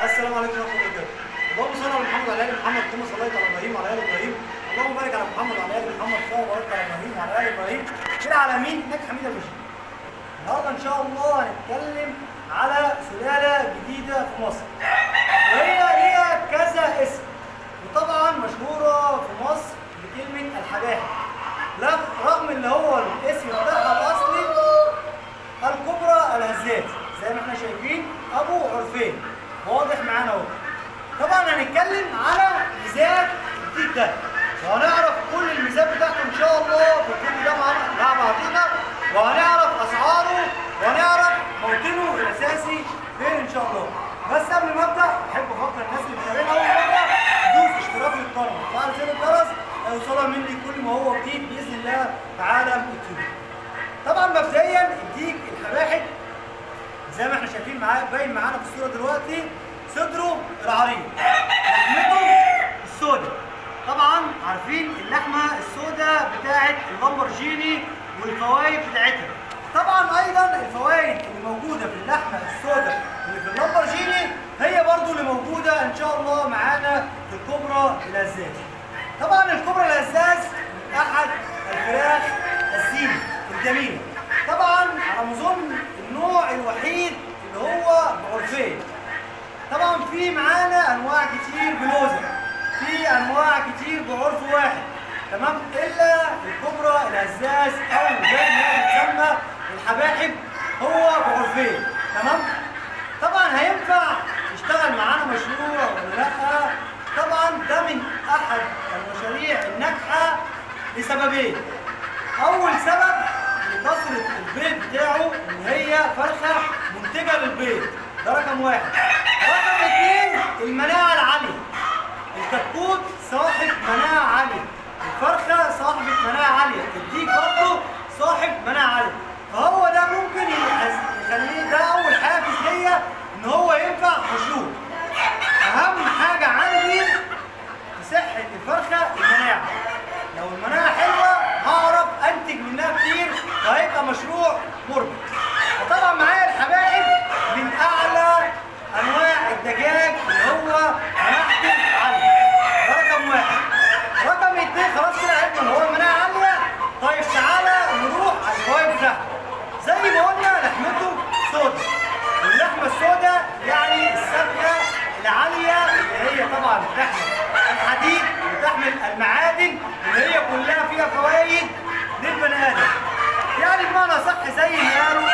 السلام عليكم ورحمه الله وبركاته اللهم صل على محمد وعلى ال محمد كما صليت على ابراهيم وعلى ال ابراهيم اللهم بارك على محمد وعلى ال محمد كما باركت على ابراهيم وعلى ال ابراهيم في العالمين انك حميد مجيد النهارده ان شاء الله هنتكلم على سلاله جديده في مصر وهي ليها كذا اسم وطبعا مشهوره في مصر بكلمه الحباحب لا رغم ان هو الاسم بتاعها الاصلي الكبرى الهزاز زي ما احنا شايفين ابو عرفين واضح معانا اهو طبعا هنتكلم على ميزات الديك ده وهنعرف كل الميزات بتاعته ان شاء الله في الفيديو ده مع مع بعضينا وهنعرف اسعاره وهنعرف موطنه الاساسي فين ان شاء الله بس قبل ما ابدا احب افكر الناس اللي بتتابعنا اول مره دوس اشتراك للقناه وفعل زر الجرس هيوصلها مني كل ما هو جديد باذن الله في عالم اليوتيوب طبعا مبدئيا الديك الحباحب زي ما احنا شايفين معاه باين معانا في الصوره دلوقتي صدره العريض لحمته السوداء طبعا عارفين اللحمه السوداء بتاعه اللامبرجيني والفوائد بتاعتها طبعا ايضا الفوائد اللي موجوده في اللحمه السوداء اللي في اللامبرجيني هي برضو اللي موجوده ان شاء الله معانا في الكبرى الهزاز طبعا الكبرى الهزاز من احد الفراخ الزينه الجميله طبعا على ما اظن النوع الوحيد اللي هو بعرفين طبعا في معانا انواع كتير بلوزه في انواع كتير بعرف واحد تمام الا الكبرى الهزاز او زي ما هي بتسمى الحباحب هو بعرفين تمام طبعا هينفع يشتغل معانا مشروع ولا لا طبعا ده من احد المشاريع الناجحه لسببين اول سبب لكثره البيض بتاعه ان هي فرخه منتجه للبيض ده رقم واحد رقم اثنين المناعه العاليه الكتكوت صاحب مناعه عاليه الفرخه صاحبه مناعه عاليه الديك برضه صاحب مناعه عاليه فهو ده ممكن يحز- يخليه ده اول حافز ليا ان هو ينفع مشروع اهم حاجه عندي في صحه الفرخه المناعه لو المناعه حلوه هعرف انتج منها كتير وهيبقى مشروع مربح وطبعا معايا الحبايب من اعلى انواع الدجاج اللي هو مناعته عاليه ده رقم واحد رقم اتنين خلاص كده عرفنا ان هو المناعه عاليه طيب تعالى نروح على الفوائد بتاعته زي ما قلنا لحمته سودا واللحمه السوداء يعني السمكه العاليه اللي هي طبعا بتحمل الحديد وتحمل المعادن اللي هي كلها فيها فوائد للبني ادم يعني بمعنى صح زي ما قالوا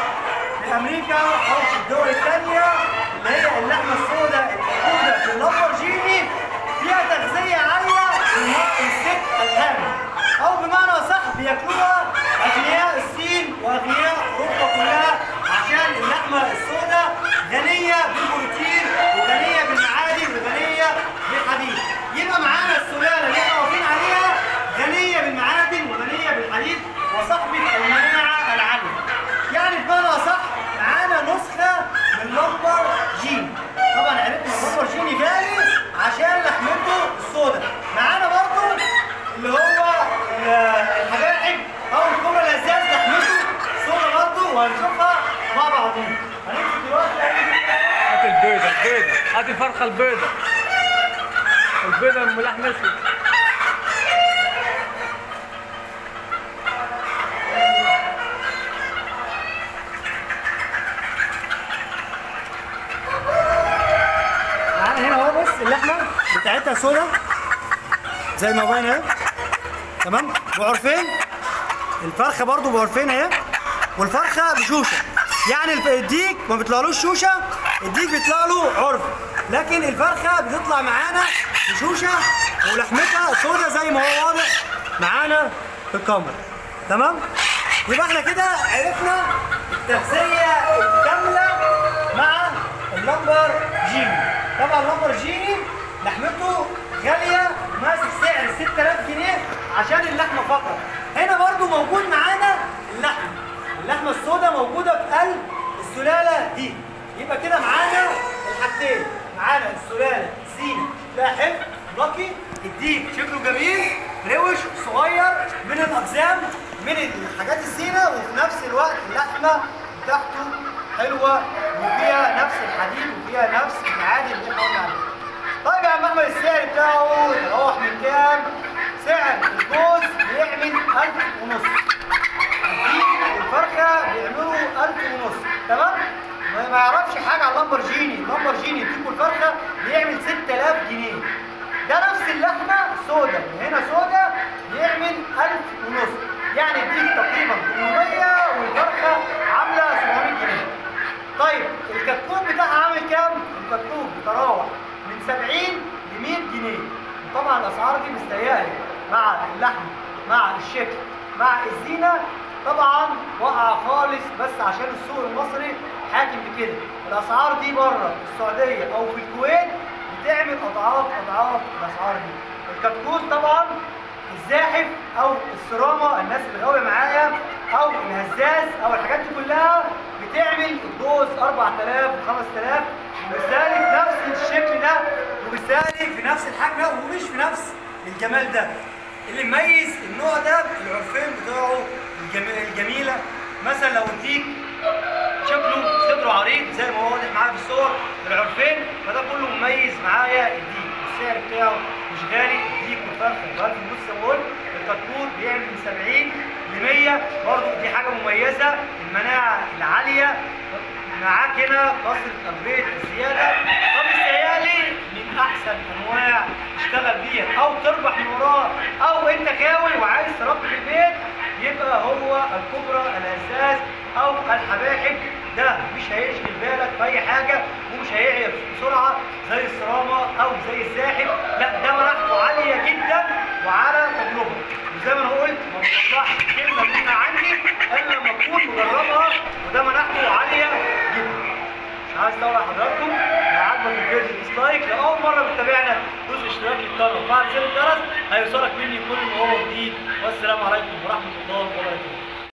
في امريكا او في الدول الثانيه اللي هي اللحمه السوداء الموجوده في اللامبورجيني فيها تغذيه عاليه للمرء الست الحامل او بمعنى صح بياكلوها اغنياء الصين واغنياء اوروبا كلها عشان اللحمه السوداء غنيه بالبروتين وغنيه بالمعادن وغنيه بالحديد يبقى معانا السلاله اللي احنا واقفين عليها غنيه بالمعادن وغنيه بالحديد وصاحبه المناعه العاليه يعني بمعنى صح معانا نسخه من لمبر جين طبعا عرفنا اللمبر جيني غالي عشان لحمته السوداء معانا برضو اللي هو ال- الحباحب او الكوره الازاز لحمته سوداء برضو وهنشوفها مع بعضينا هنمسك دلوقتي هات البيضة البيضة هات الفرخة البيضة البيضة ام لحم اسود معانا هنا اهو بص اللحمه بتاعتها سودا زي ما باين اهي تمام بعرفين الفرخه برضو بعرفين اهي والفرخه بشوشه يعني الف- الديك ما بيطلعلوش شوشه الديك بيطلع له عرف لكن الفرخه بتطلع معانا بشوشه ولحمتها سودا زي ما هو واضح معانا في الكاميرا تمام يبقى احنا كده عرفنا التغذيه الكامله مع اللمبر جيني طبعا اللمبر جيني لحمته غاليه وماسك سعر 6000 جنيه عشان اللحمه فقط هنا برضو موجود معانا اللحمه اللحمه السوداء موجوده في قلب السلاله دي يبقى كده معانا الحاجتين معانا السلاله زينه فيها حلو لاكي الديك شكله جميل روش صغير من الاقزام من الحاجات الزينه وفي نفس الوقت اللحمه بتاعته حلوه وفيها نفس الحديد وفيها نفس المعادن بتاعه يتراوح من كام؟ سعر الجوز بيعمل 1000 ونص الديك والفرخه بيعملوا 1000 ونص تمام؟ ما ما يعرفش حاجه على اللامبرجيني، اللامبرجيني الديك والفرخه بيعمل 6000 جنيه ده نفس اللحمه سودا هنا سودا بيعمل 1000 ونص يعني الديك تقريبا 800 والفرخه عامله 700 جنيه طيب الكتكوت بتاعها عامل كام؟ الكتكوت بتراوح من 70 ل 100 جنيه طبعا الاسعار دي مستهيئه مع اللحم مع الشكل مع الزينه طبعا واقعه خالص بس عشان السوق المصري حاكم بكده الاسعار دي بره في السعوديه او في الكويت بتعمل اضعاف اضعاف الاسعار دي الكتكوت طبعا الزاحف او الصرامه الناس اللي غاويه معايا او الهزاز او الحاجات دي كلها بتعمل الجوز 4000 و5000 وبالتالي في نفس الشكل ده وبالتالي في نفس الحجم ده ومش في نفس الجمال ده اللي مميز النوع ده العرفين بتاعه الجم- الجميله مثلا لو اديك شكله صدره عريض زي ما هو واضح معايا في الصور العرفين فده كله مميز معايا الديك السعر بتاعه مش غالي الديك والفرخه ب 1000 ونص زي ما قلت الكتكوت بيعمل من 70 ل 100 برضه دي حاجه مميزه المناعه العاليه معاك هنا كثره البيض الزياده طب السيالي من احسن انواع تشتغل بيها او تربح من وراه او انت غاوي وعايز تربي في البيت يبقى هو الكبرى الاساس او الحباحب ده مش هيشغل بالك في اي حاجه ومش هيعيا بسرعه زي الصرامه او زي الزاحف لا ده مناعته عاليه جدا وعلى تجربه وزي ما انا قلت ما بطلعش كلمه من عندي الا لما اكون مجربها وده مناعته عاليه جدا مش عايز اطول على حضراتكم لو عجبك الفيديو ديسلايك لو اول مره بتتابعنا دوس اشتراك للقناه وفعل زر الجرس هيوصلك مني كل ما هو جديد